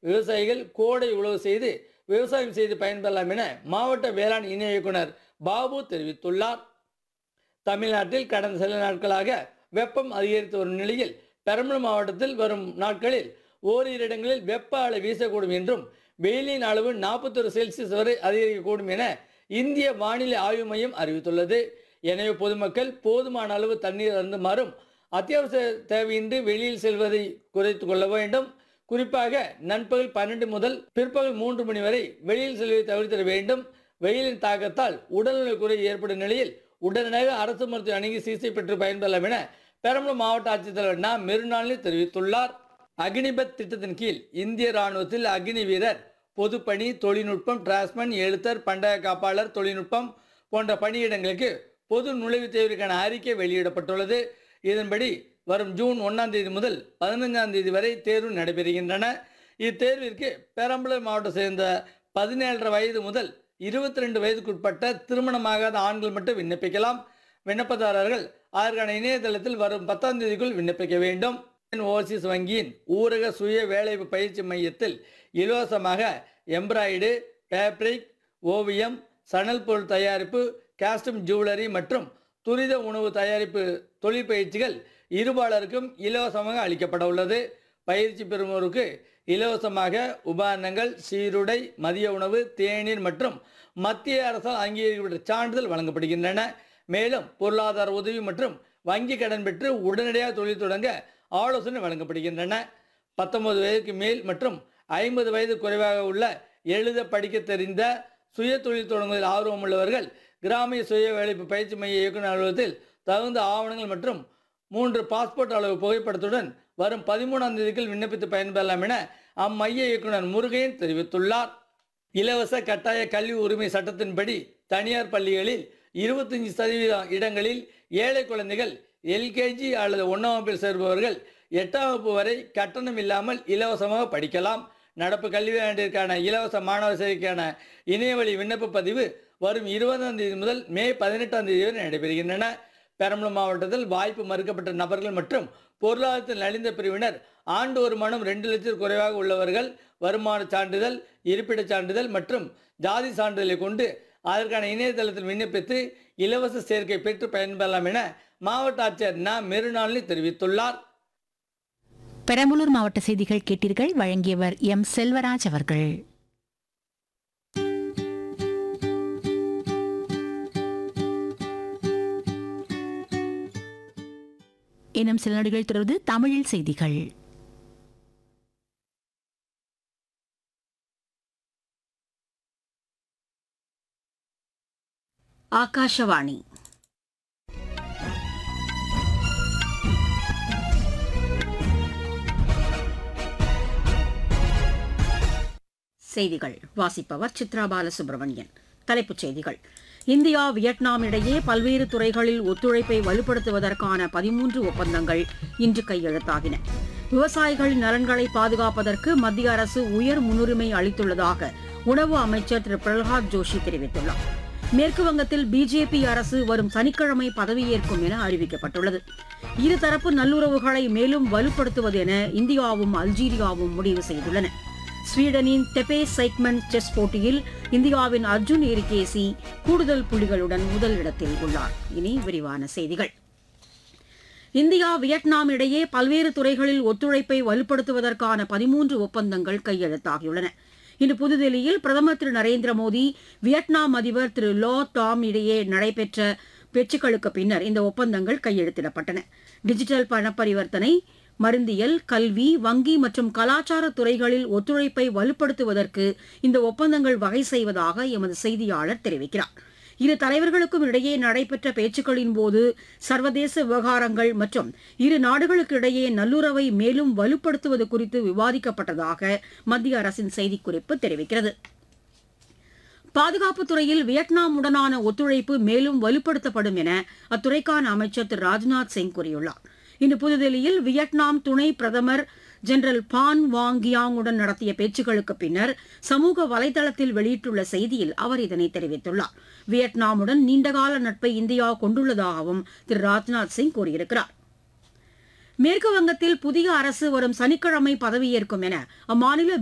விவசாயிகள் கோடை உழவு செய்து விவசாயம் செய்து பயன்பெறலாம் என மாவட்ட வேளாண் இணை இயக்குனர் பாபு தெரிவித்துள்ளார் தமிழ்நாட்டில் கடந்த சில நாட்களாக வெப்பம் அதிகரித்து வரும் நிலையில் பெரம்பலூர் மாவட்டத்தில் வரும் நாட்களில் ஓரிரு இடங்களில் வெப்ப அலை வீசக்கூடும் என்றும் வெயிலின் அளவு நாற்பத்தொரு செல்சியஸ் வரை அதிகரிக்கக்கூடும் என இந்திய வானிலை ஆய்வு மையம் அறிவித்துள்ளது எனவே பொதுமக்கள் போதுமான அளவு தண்ணீர் அருந்துமாறும் அத்தியாவசிய தேவையின்றி வெளியில் செல்வதை குறைத்து கொள்ள வேண்டும் குறிப்பாக நண்பகல் பன்னெண்டு முதல் பிற்பகல் மூன்று மணி வரை வெளியில் செல்வதை தவிர்த்திட வேண்டும் வெயிலின் தாக்கத்தால் உடல்நல குறை ஏற்படும் நிலையில் உடனடியாக அரசு மருத்துவ அணுகி சிகிச்சை பெற்று பயன்பெறலாம் என பெரம்பலூர் மாவட்ட ஆட்சித்தலைவர் நா மெருநாளில் தெரிவித்துள்ளார் அக்னிபத் திட்டத்தின் கீழ் இந்திய ராணுவத்தில் அக்னி வீரர் பொதுப்பணி தொழில்நுட்பம் டிரான்ஸ்மன் எழுத்தர் பண்டய காப்பாளர் தொழில்நுட்பம் போன்ற பணியிடங்களுக்கு பொது நுழைவுத் தேர்விற்கான அறிக்கை வெளியிடப்பட்டுள்ளது இதன்படி வரும் ஜூன் ஒன்றாம் தேதி முதல் பதினைஞ்சாம் தேதி வரை தேர்வு நடைபெறுகின்றன இத்தேர்விற்கு பெரம்பலூர் மாவட்டம் சேர்ந்த பதினேழரை வயது முதல் இருபத்தி ரெண்டு வயதுக்குட்பட்ட திருமணமாகாத ஆண்கள் மட்டும் விண்ணப்பிக்கலாம் விண்ணப்பதாரர்கள் அதற்கான இணையதளத்தில் வரும் பத்தாம் தேதிக்குள் விண்ணப்பிக்க வேண்டும் ஓவர்சீஸ் வங்கியின் ஊரக சுய வேலைவாய்ப்பு பயிற்சி மையத்தில் இலவசமாக எம்ப்ராய்டு ஃபேப்ரிக் ஓவியம் சணல் பொருள் தயாரிப்பு காஸ்டியூம் ஜுவல்லரி மற்றும் துரித உணவு தயாரிப்பு தொழில் பயிற்சிகள் இருபாலருக்கும் இலவசமாக அளிக்கப்பட உள்ளது பயிற்சி பெறுவோருக்கு இலவசமாக உபகரணங்கள் சீருடை மதிய உணவு தேநீர் மற்றும் மத்திய அரசால் அங்கீகரிக்கப்பட்ட சான்றிதழ் வழங்கப்படுகின்றன மேலும் பொருளாதார உதவி மற்றும் வங்கி கடன் பெற்று உடனடியாக தொழில் தொடங்க ஆலோசனை வழங்கப்படுகின்றன பத்தொன்பது வயதுக்கு மேல் மற்றும் ஐம்பது வயது குறைவாக உள்ள எழுத படிக்க தெரிந்த சுய தொழில் தொடங்குவதில் ஆர்வம் உள்ளவர்கள் கிராமிய சுய வேலைப்பு பயிற்சி மைய இயக்குநர் அலுவலகத்தில் தகுந்த ஆவணங்கள் மற்றும் மூன்று பாஸ்போர்ட் அளவு புகைப்படத்துடன் வரும் பதிமூணாம் தேதிக்குள் விண்ணப்பித்து பயன்பெறலாம் என அம்மைய இயக்குனர் முருகையன் தெரிவித்துள்ளார் இலவச கட்டாய கல்வி உரிமை சட்டத்தின்படி தனியார் பள்ளிகளில் இருபத்தஞ்சி சதவீதம் இடங்களில் ஏழை குழந்தைகள் எல்கேஜி அல்லது ஒன்றாம் வகுப்பில் சேர்பவர்கள் எட்டாம் வகுப்பு வரை கட்டணம் இல்லாமல் இலவசமாக படிக்கலாம் நடப்பு கல்வியாண்டிற்கான இலவச மாணவர் சேர்க்கைக்கான இணையவழி விண்ணப்ப பதிவு வரும் இருபதாம் தேதி முதல் மே பதினெட்டாம் தேதி வரை நடைபெறுகின்றன பெரம்பலூர் மாவட்டத்தில் வாய்ப்பு மறுக்கப்பட்ட நபர்கள் மற்றும் பொருளாதாரத்தில் நலிந்த பிரிவினர் ஆண்டு வருமானம் ரெண்டு லட்சம் குறைவாக உள்ளவர்கள் வருமான சான்றிதழ் இருப்பிடச் சான்றிதழ் மற்றும் ஜாதி சான்றிதழை கொண்டு அதற்கான இணையதளத்தில் விண்ணப்பித்து இலவச சேர்க்கை பெற்று பயன்பெறலாம் என மாவட்ட ஆட்சியர் ந மெருநாளினி தெரிவித்துள்ளார் பெரம்பலூர் மாவட்ட செய்திகள் கேட்டீர்கள் வழங்கியவர் எம் செல்வராஜ் அவர்கள் இன்னும் சில நொடிகள் தொடர்ந்து தமிழில் செய்திகள் ಆಕಾಶವಾಣಿ செய்திகள் வாசிப்பவர் சித்ரா பாலசுப்ரமணியன் தலைப்புச் செய்திகள் இந்தியா வியட்நாம் இடையே பல்வேறு துறைகளில் ஒத்துழைப்பை வலுப்படுத்துவதற்கான பதிமூன்று ஒப்பந்தங்கள் இன்று கையெழுத்தாகின விவசாயிகள் நலன்களை பாதுகாப்பதற்கு மத்திய அரசு உயர் முன்னுரிமை அளித்துள்ளதாக உணவு அமைச்சர் திரு பிரகலாத் ஜோஷி தெரிவித்துள்ளார் மேற்கு வங்கத்தில் பிஜேபி அரசு வரும் சனிக்கிழமை பதவியேற்கும் என அறிவிக்கப்பட்டுள்ளது இருதரப்பு நல்லுறவுகளை மேலும் வலுப்படுத்துவது என இந்தியாவும் அல்ஜீரியாவும் முடிவு செய்துள்ளன ஸ்வீடனின் தெபே சைக்மன் செஸ் போட்டியில் இந்தியாவின் அர்ஜுன் எரிகேசி கூடுதல் புள்ளிகளுடன் முதலிடத்தில் உள்ளார் இனி விரிவான செய்திகள் இந்தியா வியட்நாம் இடையே பல்வேறு துறைகளில் ஒத்துழைப்பை வலுப்படுத்துவதற்கான பதிமூன்று ஒப்பந்தங்கள் கையெழுத்தாகியுள்ளன இன்று புதுதில்லியில் பிரதமர் திரு நரேந்திர மோடி வியட்நாம் அதிபர் திரு லோ டாம் இடையே நடைபெற்ற பேச்சுக்களுக்கு பின்னர் இந்த ஒப்பந்தங்கள் கையெழுத்திடப்பட்டன டிஜிட்டல் பண பரிவர்த்தனை மருந்தியல் கல்வி வங்கி மற்றும் கலாச்சார துறைகளில் ஒத்துழைப்பை வலுப்படுத்துவதற்கு இந்த ஒப்பந்தங்கள் வகை செய்வதாக எமது செய்தியாளர் தெரிவிக்கிறார் இரு தலைவர்களுக்கும் இடையே நடைபெற்ற பேச்சுக்களின் போது சர்வதேச விவகாரங்கள் மற்றும் இரு நாடுகளுக்கு இடையே நல்லுறவை மேலும் வலுப்படுத்துவது குறித்து விவாதிக்கப்பட்டதாக மத்திய அரசின் செய்திக்குறிப்பு தெரிவிக்கிறது பாதுகாப்புத் துறையில் வியட்நாமுடனான ஒத்துழைப்பு மேலும் வலுப்படுத்தப்படும் என அத்துறைக்கான அமைச்சர் திரு ராஜ்நாத் சிங் கூறியுள்ளார் இன்று புதுதில்லியில் வியட்நாம் துணை பிரதமர் ஜெனரல் பான் வாங் கியாங்குடன் நடத்திய பேச்சுக்களுக்கு பின்னர் சமூக வலைதளத்தில் வெளியிட்டுள்ள செய்தியில் அவர் இதனை தெரிவித்துள்ளார் வியட்நாமுடன் நீண்டகால நட்பை இந்தியா கொண்டுள்ளதாகவும் திரு ராஜ்நாத் சிங் கூறியிருக்கிறார் மேற்கு வங்கத்தில் புதிய அரசு வரும் சனிக்கிழமை பதவியேற்கும் என அம்மாநில